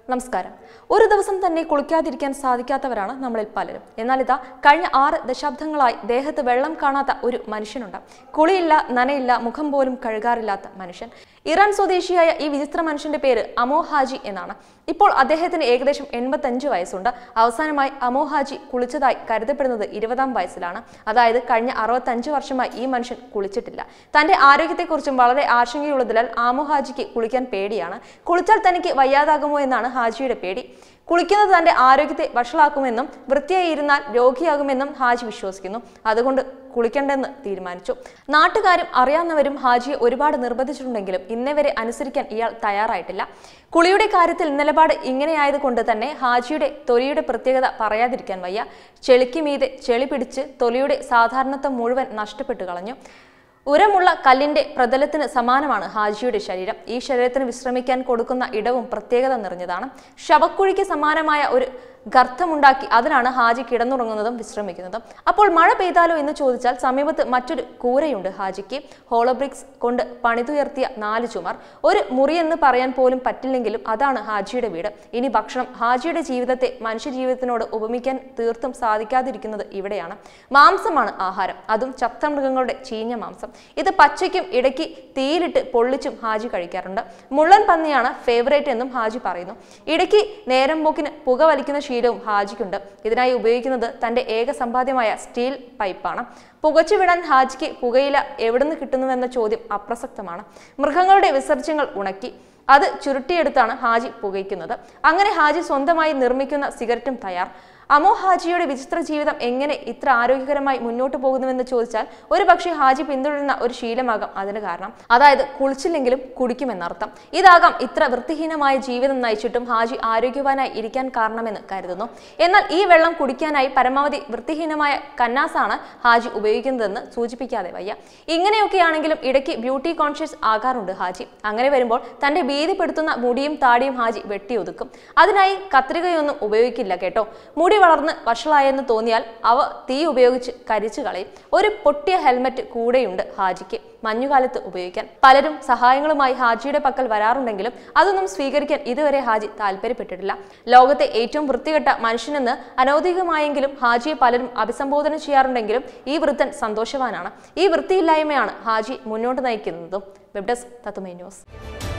നമസ്കാരം ഒരു ദിവസം തന്നെ കുളിക്കാതിരിക്കാൻ സാധിക്കാത്തവരാണ് നമ്മളിൽ പലരും എന്നാൽ ഇതാ കഴിഞ്ഞ ആറ് ദശാബ്ദങ്ങളായി ദേഹത്ത് വെള്ളം കാണാത്ത ഒരു മനുഷ്യനുണ്ട് കുളിയില്ല നനയില്ല മുഖം പോലും കഴുകാറില്ലാത്ത മനുഷ്യൻ ഇറാൻ സ്വദേശിയായ ഈ വിചിത്ര മനുഷ്യന്റെ പേര് അമോ ഹാജി എന്നാണ് ഇപ്പോൾ അദ്ദേഹത്തിന് ഏകദേശം എൺപത്തഞ്ച് വയസ്സുണ്ട് അവസാനമായി അമോ ഹാജി കുളിച്ചതായി കരുതപ്പെടുന്നത് ഇരുപതാം വയസ്സിലാണ് അതായത് കഴിഞ്ഞ അറുപത്തഞ്ച് വർഷമായി ഈ മനുഷ്യൻ കുളിച്ചിട്ടില്ല തന്റെ ആരോഗ്യത്തെക്കുറിച്ചും വളരെ ആശങ്കയുള്ളതിനാൽ ആമോ ഹാജിക്ക് കുളിക്കാൻ പേടിയാണ് കുളിച്ചാൽ തനിക്ക് വയ്യാതാകുമോ എന്നാണ് ഹാജിയുടെ പേടി കുളിക്കുന്നത് തന്റെ ആരോഗ്യത്തെ വഷളാക്കുമെന്നും വൃത്തിയായി ഇരുന്നാൽ രോഗിയാകുമെന്നും ഹാജി വിശ്വസിക്കുന്നു അതുകൊണ്ട് കുളിക്കണ്ടെന്ന് തീരുമാനിച്ചു നാട്ടുകാരും അറിയാവുന്നവരും ഹാജിയെ ഒരുപാട് നിർബന്ധിച്ചിട്ടുണ്ടെങ്കിലും ഇന്നേ വരെ അനുസരിക്കാൻ ഇയാൾ തയ്യാറായിട്ടില്ല കുളിയുടെ കാര്യത്തിൽ നിലപാട് ഇങ്ങനെയായതുകൊണ്ട് തന്നെ ഹാജിയുടെ തൊലിയുടെ പ്രത്യേകത പറയാതിരിക്കാൻ വയ്യ ചെളിക്ക് മീതെ ചെളി പിടിച്ച് തൊലിയുടെ സാധാരണത്വം മുഴുവൻ നഷ്ടപ്പെട്ടു കളഞ്ഞു ഉരമുള്ള കല്ലിന്റെ പ്രതലത്തിന് സമാനമാണ് ഹാജിയുടെ ശരീരം ഈ ശരീരത്തിന് വിശ്രമിക്കാൻ കൊടുക്കുന്ന ഇടവും പ്രത്യേകത നിറഞ്ഞതാണ് ശവക്കുഴിക്ക് സമാനമായ ഒരു ഗർത്തമുണ്ടാക്കി അതിലാണ് ഹാജി കിടന്നുറങ്ങുന്നതും വിശ്രമിക്കുന്നതും അപ്പോൾ മഴ പെയ്താലോ എന്ന് ചോദിച്ചാൽ സമീപത്ത് മറ്റൊരു കൂരയുണ്ട് ഹാജിക്ക് ഹോളോബ്രിക്സ് കൊണ്ട് പണിതുയർത്തിയ നാല് ചുമർ ഒരു മുറിയെന്ന് പറയാൻ പോലും പറ്റില്ലെങ്കിലും അതാണ് ഹാജിയുടെ വീട് ഇനി ഭക്ഷണം ഹാജിയുടെ ജീവിതത്തെ മനുഷ്യജീവിതത്തിനോട് ഉപമിക്കാൻ തീർത്തും സാധിക്കാതിരിക്കുന്നത് ഇവിടെയാണ് മാംസമാണ് ആഹാരം അതും ചത്ത മൃഗങ്ങളുടെ ചീഞ്ഞ മാംസം ഇത് പച്ചയ്ക്കും ഇടയ്ക്ക് തീയിലിട്ട് പൊള്ളിച്ചും ഹാജി കഴിക്കാറുണ്ട് മുള്ളൻ പന്നിയാണ് ഫേവറേറ്റ് എന്നും ഹാജി പറയുന്നു ഇടയ്ക്ക് നേരം പോക്കിന് പുക വലിക്കുന്ന ശീലവും ഹാജിക്കുണ്ട് ഇതിനായി ഉപയോഗിക്കുന്നത് തന്റെ ഏക സമ്പാദ്യമായ സ്റ്റീൽ പൈപ്പാണ് പുകച്ചുവിടാൻ ഹാജിക്ക് പുകയില എവിടുന്ന് കിട്ടുന്നുവെന്ന ചോദ്യം അപ്രസക്തമാണ് മൃഗങ്ങളുടെ വിസർജ്യങ്ങൾ ഉണക്കി അത് ചുരുട്ടിയെടുത്താണ് ഹാജി പുകയ്ക്കുന്നത് അങ്ങനെ ഹാജി സ്വന്തമായി നിർമ്മിക്കുന്ന സിഗരറ്റും തയ്യാർ അമോ ഹാജിയുടെ വിചിത്ര ജീവിതം എങ്ങനെ ഇത്ര ആരോഗ്യകരമായി മുന്നോട്ട് പോകുന്നുവെന്ന് ചോദിച്ചാൽ ഒരു പക്ഷേ ഹാജി പിന്തുടരുന്ന ഒരു ശീലമാകാം അതിന് കാരണം അതായത് കുളിച്ചില്ലെങ്കിലും കുടിക്കുമെന്നർത്ഥം ഇതാകാം ഇത്ര വൃത്തിഹീനമായ ജീവിതം നയിച്ചിട്ടും ഹാജി ആരോഗ്യവാനായി ഇരിക്കാൻ കാരണമെന്ന് കരുതുന്നു എന്നാൽ ഈ വെള്ളം കുടിക്കാനായി പരമാവധി വൃത്തിഹീനമായ കന്നാസാണ് ഹാജി ഉപയോഗിക്കുന്നതെന്ന് സൂചിപ്പിക്കാതെ വയ്യ ഇങ്ങനെയൊക്കെയാണെങ്കിലും ഇടയ്ക്ക് ബ്യൂട്ടി കോൺഷ്യസ് ആകാറുണ്ട് ഹാജി അങ്ങനെ വരുമ്പോൾ തന്റെ ഭീതിപ്പെടുത്തുന്ന മുടിയും താടിയും ഹാജി വെട്ടിയൊതുക്കും അതിനായി കത്രികയൊന്നും ഉപയോഗിക്കില്ല കേട്ടോ മുടി വളർന്ന് വഷളായെന്ന് തോന്നിയാൽ അവ തീ ഉപയോഗിച്ച് കരിച്ചു കളയും ഒരു പൊട്ടിയ ഹെൽമറ്റ് കൂടെയുണ്ട് ഹാജിക്ക് മഞ്ഞുകാലത്ത് ഉപയോഗിക്കാൻ പലരും സഹായങ്ങളുമായി ഹാജിയുടെ പക്കൽ വരാറുണ്ടെങ്കിലും അതൊന്നും സ്വീകരിക്കാൻ ഇതുവരെ ഹാജി താല്പര്യപ്പെട്ടിട്ടില്ല ലോകത്തെ ഏറ്റവും വൃത്തികെട്ട മനുഷ്യനെന്ന് അനൗദ്യോഗികമായെങ്കിലും ഹാജിയെ പലരും അഭിസംബോധന ചെയ്യാറുണ്ടെങ്കിലും ഈ വൃത്തൻ സന്തോഷവാനാണ് ഈ വൃത്തിയില്ലായ്മയാണ് ഹാജി മുന്നോട്ട് നയിക്കുന്നതും വെബ് ഡെസ്ക് തത്തുമൈ ന്യൂസ്